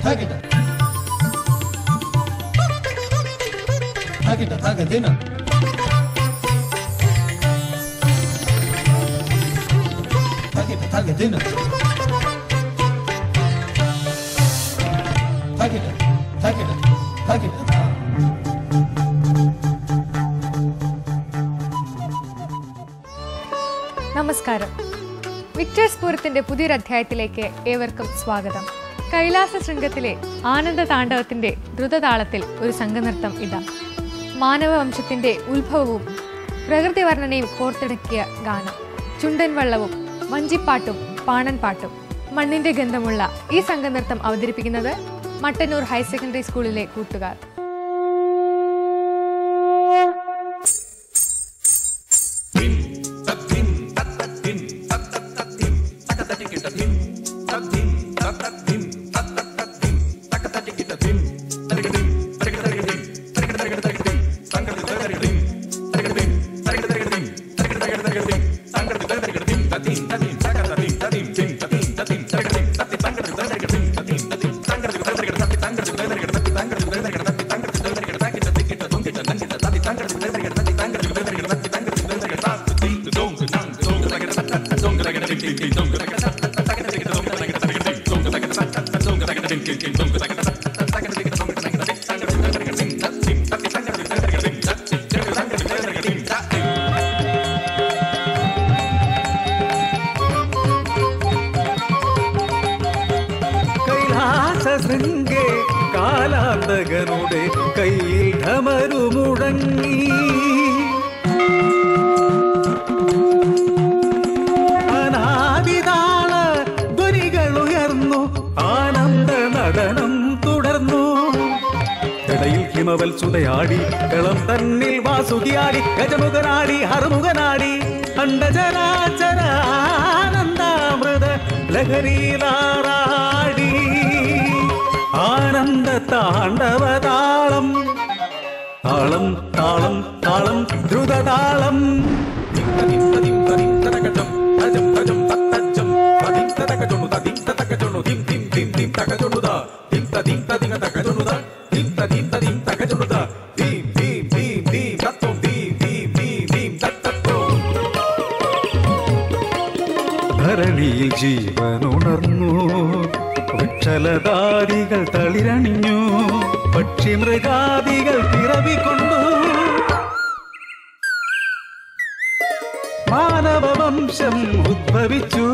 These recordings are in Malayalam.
തകിട തകിട തകതിന തകിട തകതിന തകിട തകിട തകിട നമസ്കാരം വിക്ടേഴ്സ് പൂരത്തിന്റെ പുതിയൊരു അധ്യായത്തിലേക്ക് ഏവർക്കും സ്വാഗതം കൈലാസ ശൃംഗത്തിലെ ആനന്ദ താണ്ഡവത്തിന്റെ ദ്രുതതാളത്തിൽ ഒരു സംഘനൃത്തം ഇതാ മാനവവംശത്തിന്റെ ഉത്ഭവവും പ്രകൃതി വർണ്ണനയും കോർത്തിണക്കിയ ഗാനം ചുണ്ടൻ വള്ളവും വഞ്ചിപ്പാട്ടും പാണൻ പാട്ടും മണ്ണിന്റെ ഗന്ധമുള്ള ഈ സംഘനൃത്തം അവതരിപ്പിക്കുന്നത് മട്ടന്നൂർ ഹയർ സെക്കൻഡറി സ്കൂളിലെ കൂട്ടുകാർ കൈലാസശൃംഗേ കാലാന്തകനുടെ കയ്യിൽ ധമരു മുടങ്ങി അനാദിതാള ധ്വനികൾ ഉയർന്നു ആനന്ദ നടനം തുടർന്നു ഇടയിൽ ഹിമവൽ സുതയാടി കളം തന്നിൽ വാസുകിയാടി ഗജമുഖനാടി ഹറുമുഖനാടി അണ്ടജരാചര ആനന്ദാമൃത ലഹരിയിലാറാടി ആനന്ദ താണ്ഡവതാളം താളം താളം താളം ദ്രുതതാളം ധരണിയിൽ ജീവനുണർന്നു വൃക്ഷലതാദികൾ തളിരണിഞ്ഞു പക്ഷി മൃഗാദികൾ പിറവിക്കൊണ്ടു മാനവവംശം ഉദ്ഭവിച്ചു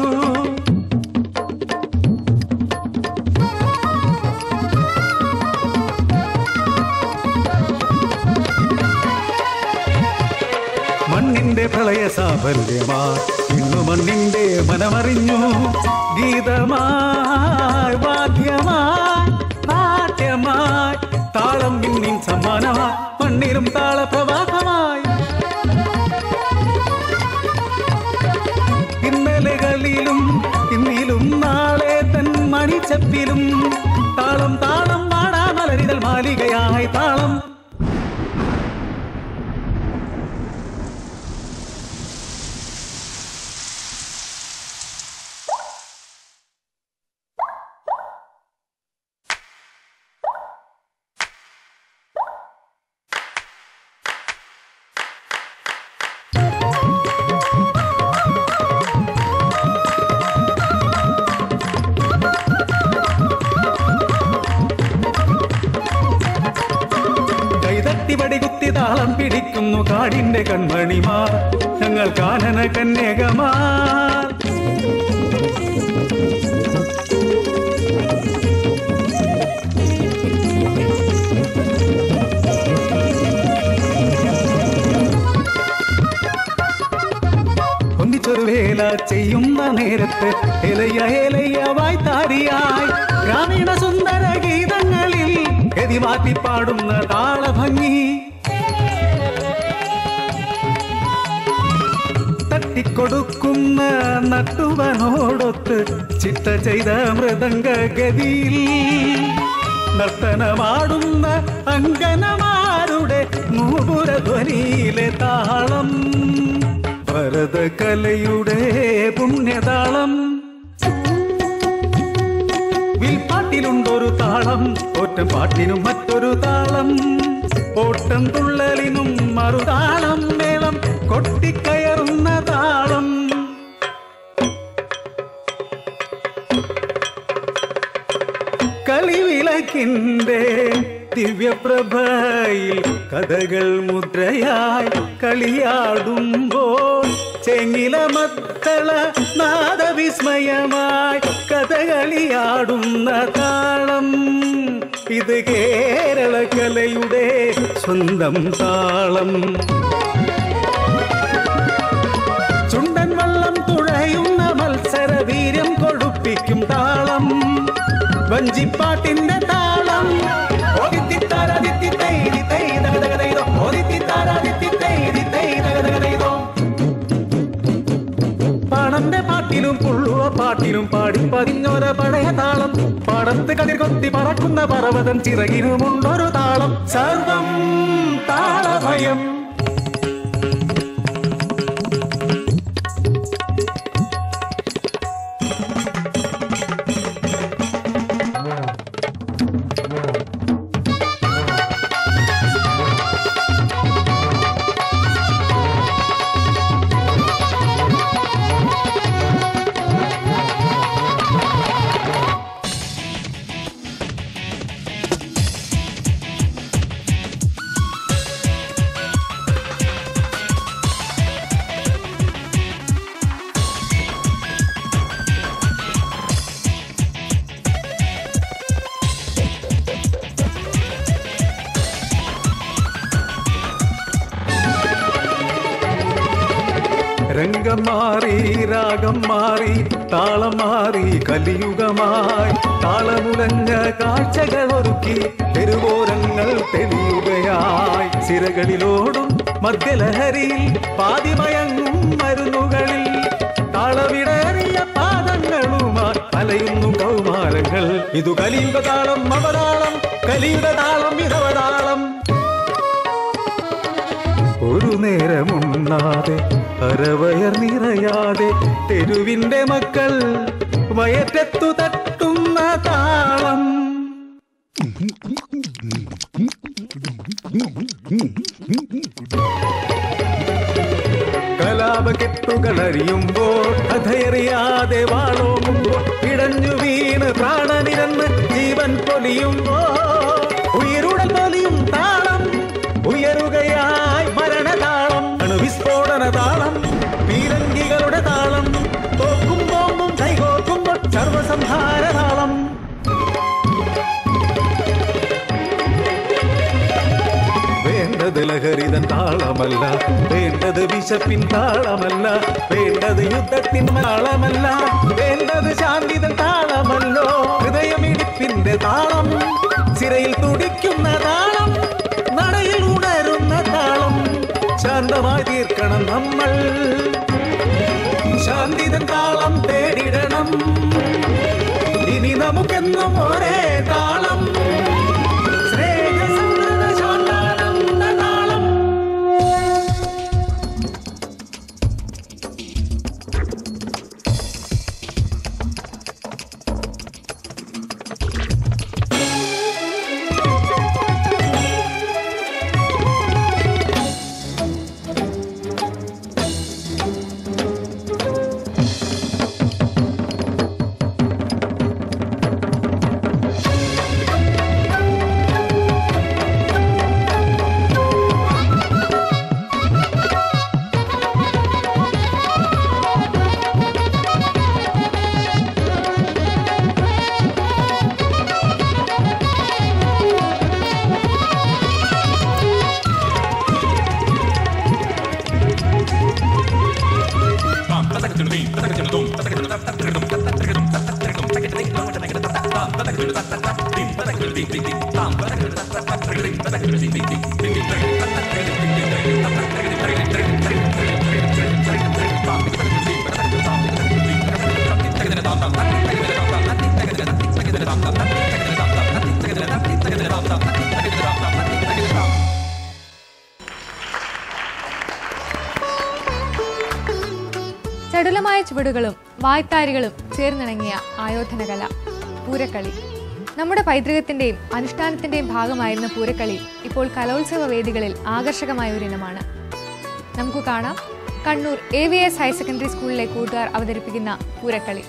മണ്ണിന്റെ പ്രളയ സാഫല്യമാ ഇന്നു മണ്ണിന്റെ മനമറിഞ്ഞു ഗീതമായി വാദ്യമായി നാട്യമായി താളം പിന്നിൻ സമ്മാനമായി മണ്ണിലും താളപ്രവാഹമായി ഇന്നലകളിലും ഇന്നിലും നാളെ തൻ മണിച്ചപ്പിലും താളം താളം പാടാ മലരിതൽ മാലികയായി താളം കൈതട്ടി പടികുത്തി താളം പിടിക്കുന്നു കാടിന്റെ കൺമണിമാർ ഞങ്ങൾ കാനന കന്യകമാർ ഒന്നിച്ചൊരു വേല ചെയ്യുന്ന നേരത്ത് എലയ എലയ വായ്ത്താരിയായി ഗ്രാമീണ സുന്ദര ഗീതങ്ങളിൽ ഗതി മാറ്റി പാടുന്ന താളഭംഗി തട്ടിക്കൊടുക്കുന്ന നട്ടുവനോടൊത്ത് ചിട്ട ചെയ്ത മൃദംഗ ഗതിയിൽ നർത്തനമാടുന്ന അങ്കനമാരുടെ നൂപുരധ്വനിയിലെ താളം ഭരതകലയുടെ പുണ്യതാളം വിൽപ്പാട്ട് പാട്ടിലുണ്ടൊരു താളം ഒറ്റം പാട്ടിനും മറ്റൊരു താളം ഓട്ടം തുള്ളലിനും മറുതാളം മേളം കൊട്ടിക്കയറുന്ന താളം കളിവിളക്കിൻ്റെ ദിവ്യപ്രഭയിൽ കഥകൾ മുദ്രയായി കളിയാടുമ്പോൾ ചെങ്ങിലമത്തള നാദവിസ്മയമായി കഥകളിയാടുന്ന താളം ഇത് കേരള കലയുടെ സ്വന്തം താളം ചുണ്ടൻ വള്ളം തുഴയുന്ന മത്സര വീര്യം കൊഴുപ്പിക്കും താളം വഞ്ചിപ്പാട്ടിന്റെ താളം പണന്റെ പാട്ടിലും പുള്ളുവ പാട്ടിലും പാടി പതിഞ്ഞോര പഴയ താളം പടത്ത് കതിർ കൊത്തി പറക്കുന്ന പർവ്വതം ചിറകിനുമുണ്ടൊരു താളം സർവം താളഭയം രംഗം മാറി രാഗം മാറി താളം മാറി കലിയുഗമായി താളമുലഞ്ഞ കാഴ്ചകൾ ഒരുക്കി തെരുവോരങ്ങൾ തെളിയുകയായി സിരകളിലോടും മദ്യലഹരിയിൽ പാതിമയങ്ങും മരുന്നുകളിൽ താളവിടേറിയ പാദങ്ങളുമായി അലയുന്നു കൗമാരങ്ങൾ ഇതു കലിയുഗ താളം അവതാളം കലിയുഗ താളം ഇതവതാളം ഒരു നേരമുണ്ണാതെ അരവയർ നിറയാതെ തെരുവിന്റെ മക്കൾ വയറ്റത്തു തട്ടുന്ന താളം കലാപകെട്ടുകൾ അഴിയുമ്പോൾ കഥയറിയാതെ വാളോങ്ങുമ്പോൾ ഇടഞ്ഞു വീണ് പ്രാണനിരന്ന് ജീവൻ പൊലിയുമ്പോൾ ഉയരുടൽ പൊലിയും താളം ഉയരുകയായി മരണതാളം അണുവിസ്ഫോടന താളം പീരങ്കികളുടെ താളം തോക്കും ബോംബും കൈകോർക്കുമ്പോൾ സർവസംഹാര താളം വേണ്ടത് ലഹരിതൻ താളമല്ല വേണ്ടത് വിശപ്പിൻ താളമല്ല വേണ്ടത് യുദ്ധത്തിൻ താളമല്ല വേണ്ടത് ശാന്തിതൻ താളമല്ലോ ഹൃദയമിടിപ്പിന്റെ താളം സിരയിൽ തുടിക്കുന്ന താളം നടയിൽ ഉണരുന്ന താളം ശാന്തമായി തീർക്കണം നമ്മൾ ശാന്തിതൻ താളം തേടിടണം ഇനി നമുക്കെന്നും ഒരേ താളം സ്നേഹസമൃദ്ധ ശാന്താനന്ദ താളം ചടുലമായ ചുവടുകളും വായ്ത്താരികളും ചേർന്നിണങ്ങിയ ആയോധന കല പൂരക്കളി നമ്മുടെ പൈതൃകത്തിന്റെയും അനുഷ്ഠാനത്തിന്റെയും ഭാഗമായിരുന്ന പൂരക്കളി ഇപ്പോൾ കലോത്സവ വേദികളിൽ ആകർഷകമായ ഒരു ഇനമാണ് നമുക്ക് കാണാം Kannur A V S higher secondary സ്കൂളിലെ കൂട്ടുകാർ അവതരിപ്പിക്കുന്ന പൂരക്കളി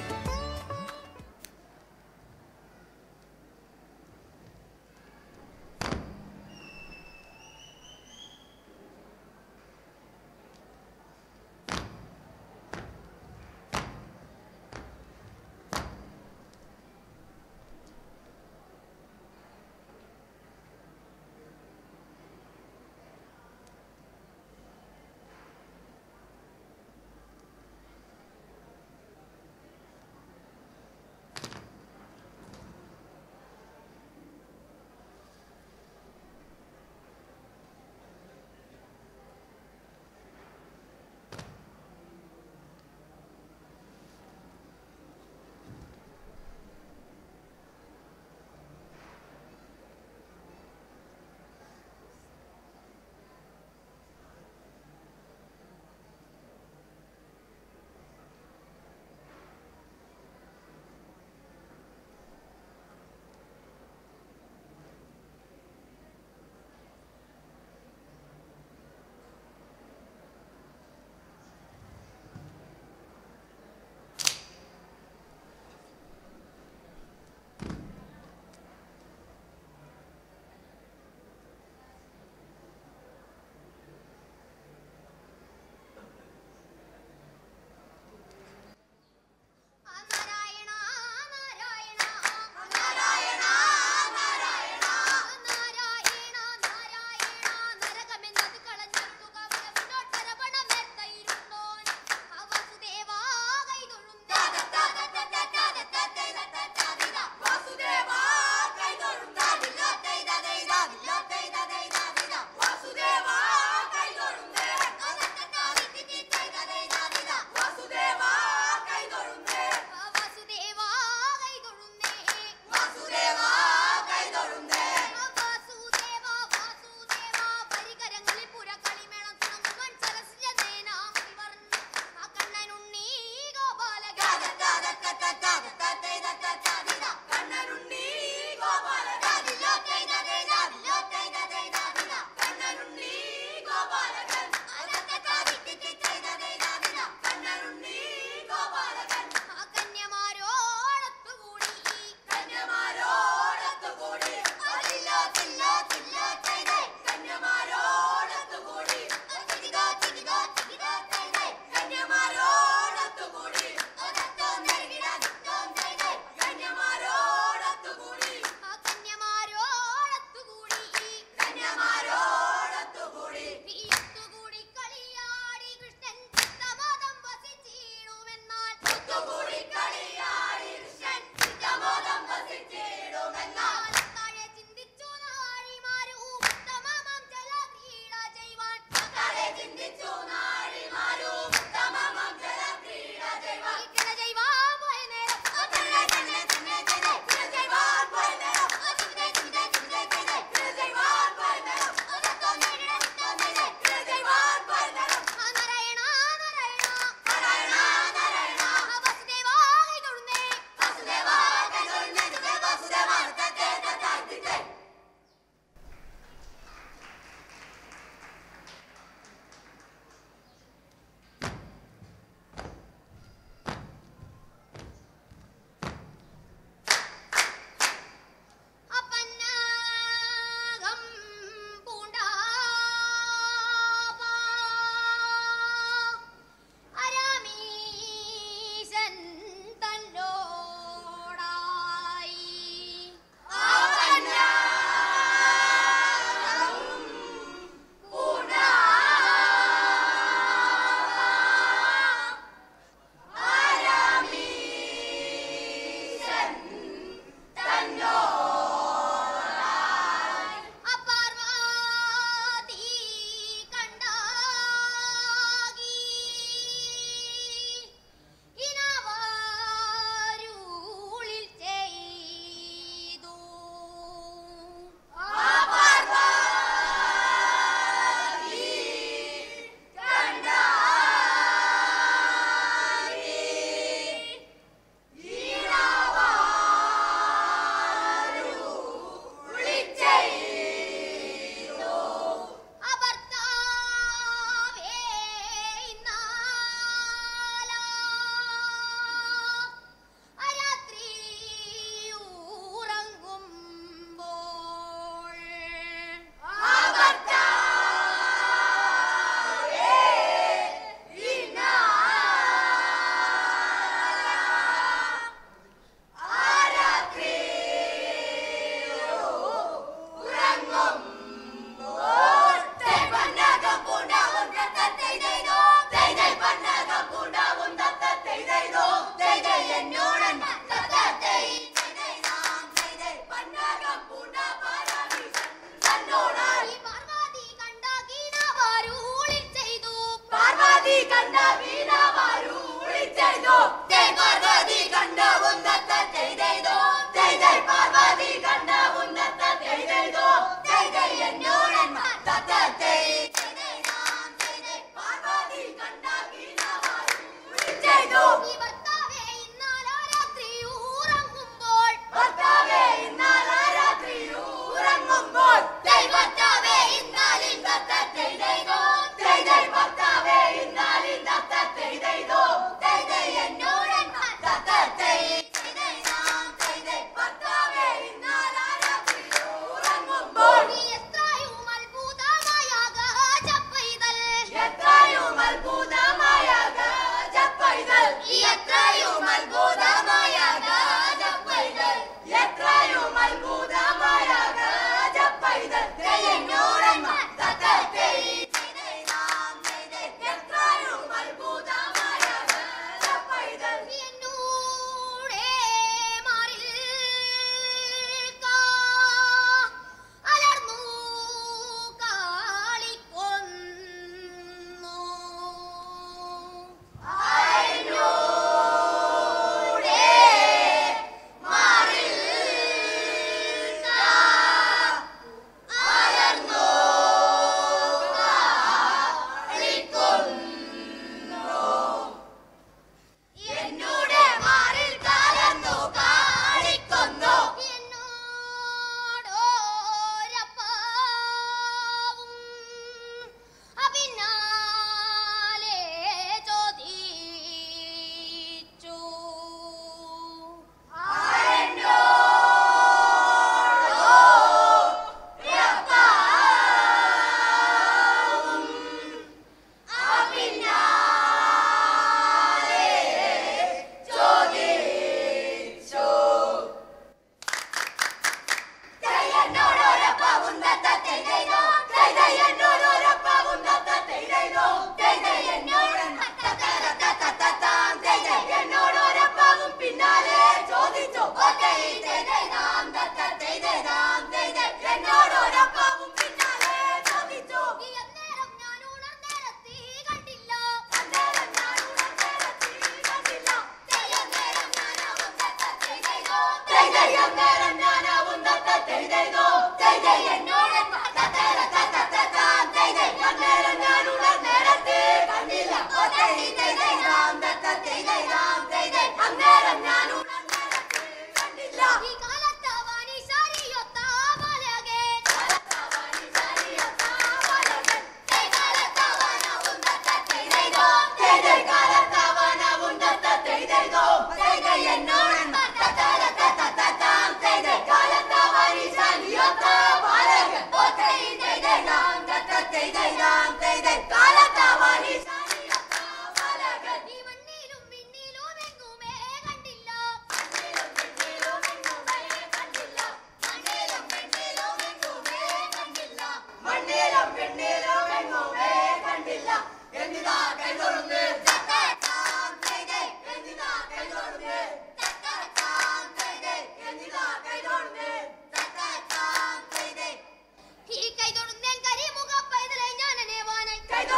ഈ കൈതൊടുന്നേൻ കരിമുഖ പൈതലെ ഞാൻ അനേവാനായി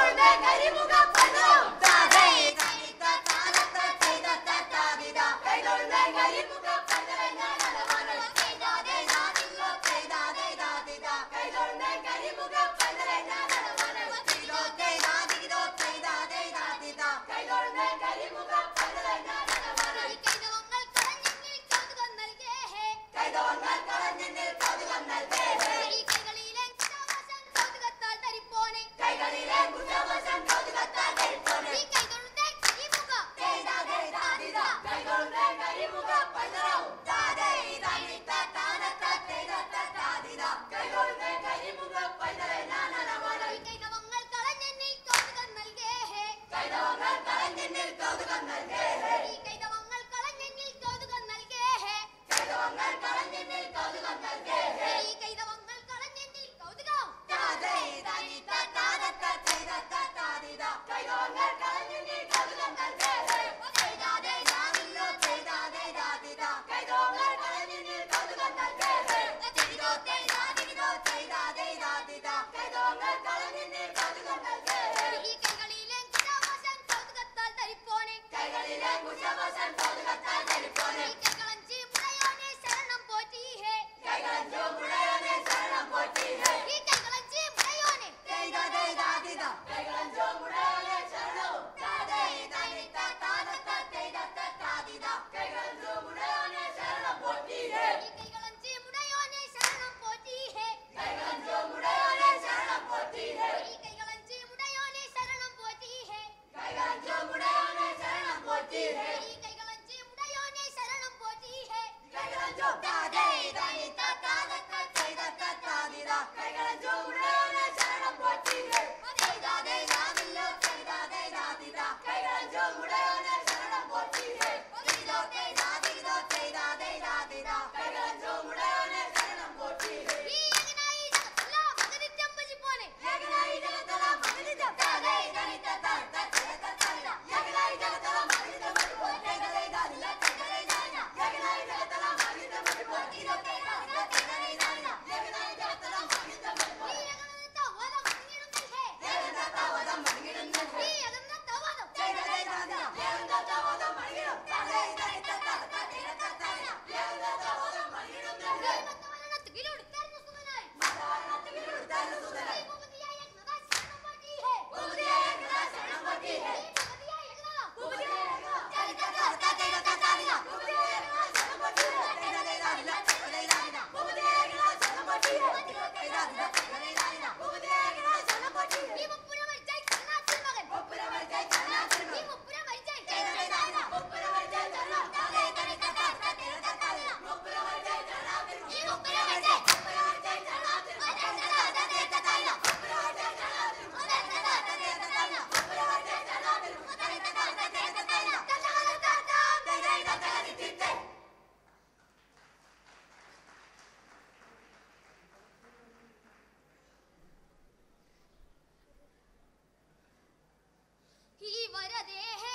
ഈ കൈതവങ്ങൾ കളഞ്ഞെങ്കിൽ കൗതുകം നൽകേ ഈ കൈകളിലെ കുശാവശം കൗതുകത്താൽ ധരിപ്പോനെ ഈ കൈതൊടുന്നേൻ കരിമുഖ ഈ കൈതവങ്ങൾ കളഞ്ഞെന്നിൽ കൗതുകം നൽകേ ഈ കൈതവങ്ങൾ കളഞ്ഞെന്നിൽ കൗതുകം നൽകേ ഈ കൈതവങ്ങൾ കളഞ്ഞെന്നിൽ കൗതുകം ഈ കൈകളിലെ കുശാവശം കൗതുകത്താൽ ധരിപ്പോനെ ഈ കൈകളഞ്ചി മുളയോനെ ശരണം പോറ്റീഹേ ഈ കൈകളഞ്ചി മുളയോനെ ഈ കൈകളഞ്ചി മുളയോനെ ശരണം പോറ്റീഹേ ഈ കൈകളഞ്ചി മുളയോനെ ശരണം പോറ്റീഹേ ഈ കൈകളഞ്ചി മുളയോനെ ശരണം പോറ്റീഹേ ഈ യജ്ഞനായി ജഗത്തല്ല മകനിത്യം ഭജിപ്പോനെ ഈ യജ്ഞനത്ത വലം മടങ്ങിടുന്നില്ലേ ഈ യജ്ഞനത്ത വലം ദൈവത്തവനത്തിലൂടെ തെരഞ്ഞു സുതനായി ഈ ഭൂപതിയായ യജ്ഞനാ ശരണം പോറ്റീഹേ ഈ ഭൂപതിയായ യജ്ഞനാ ഈ മുപ്പുരം അരിച്ചായി കണ്ണാത്തിൽ മകൻ ഈ മുപ്പുരം അരിച്ചായി ഈ മുപ്പുരം അരിച്ചായി ഈ വരദേഹേ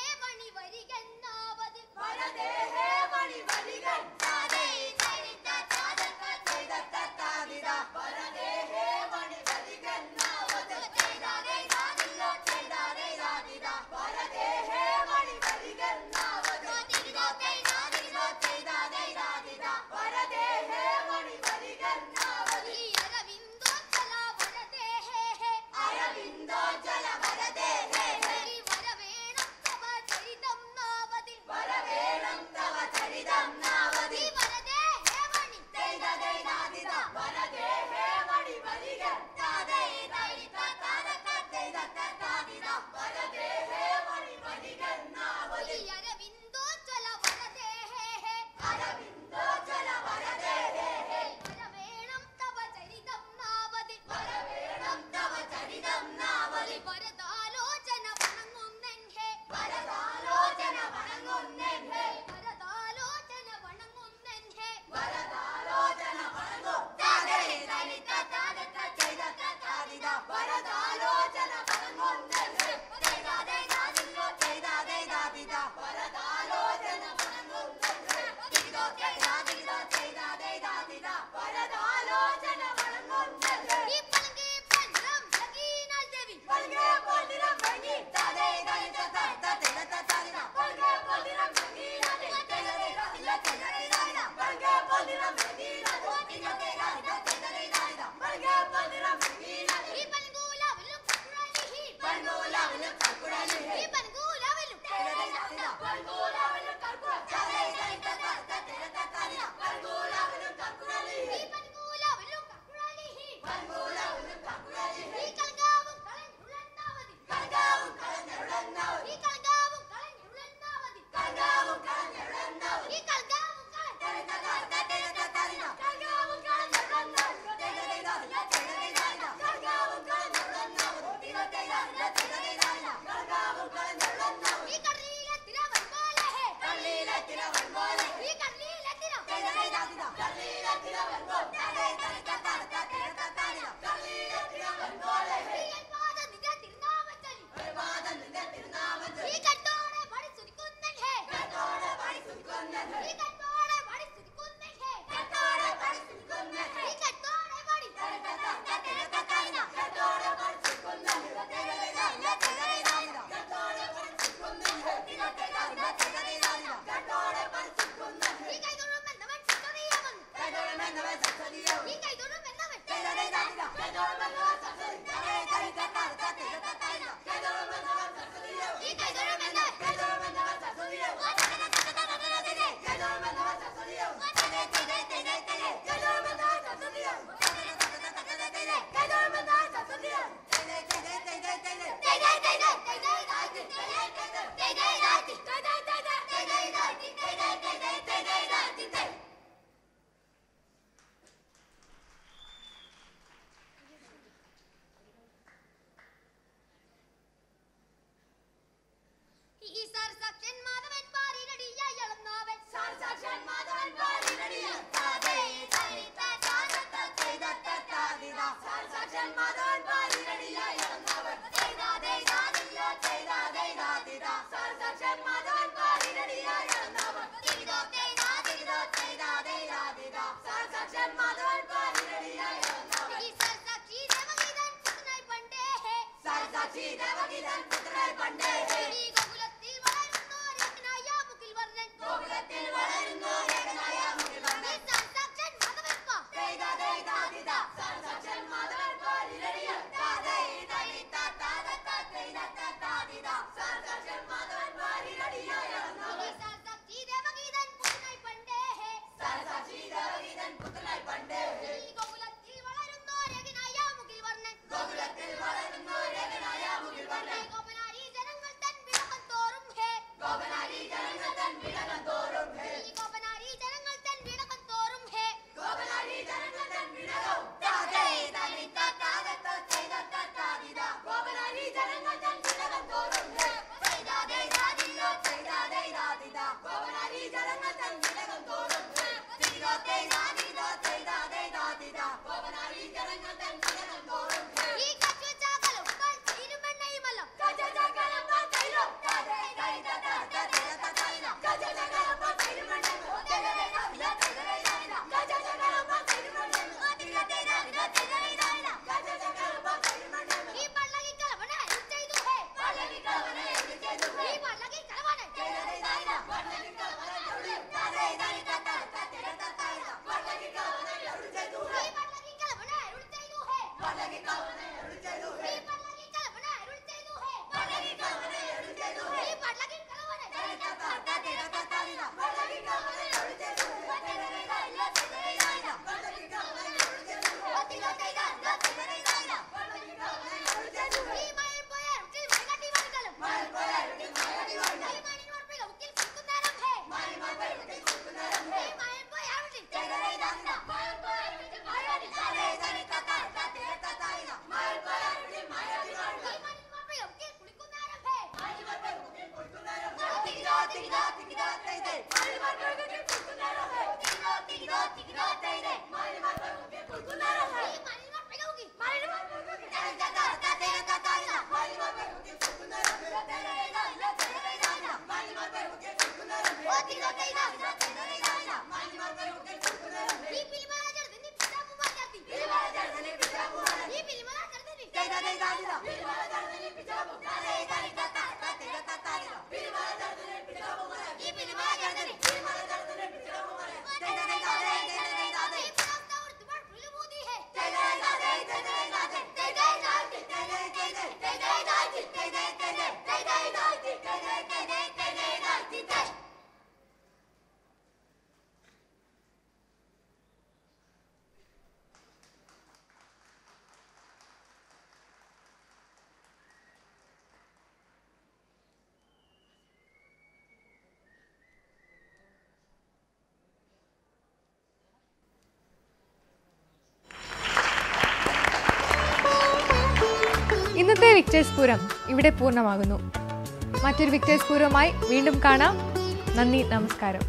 ഇന്നത്തെ വിക്ടേഴ്സ് പൂരം ഇവിടെ പൂർണ്ണമാകുന്നു മറ്റൊരു വിക്ടേഴ്സ് പൂരവുമായി വീണ്ടും കാണാം നന്ദി നമസ്കാരം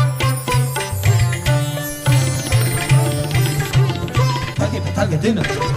Tage, Tage, dinner.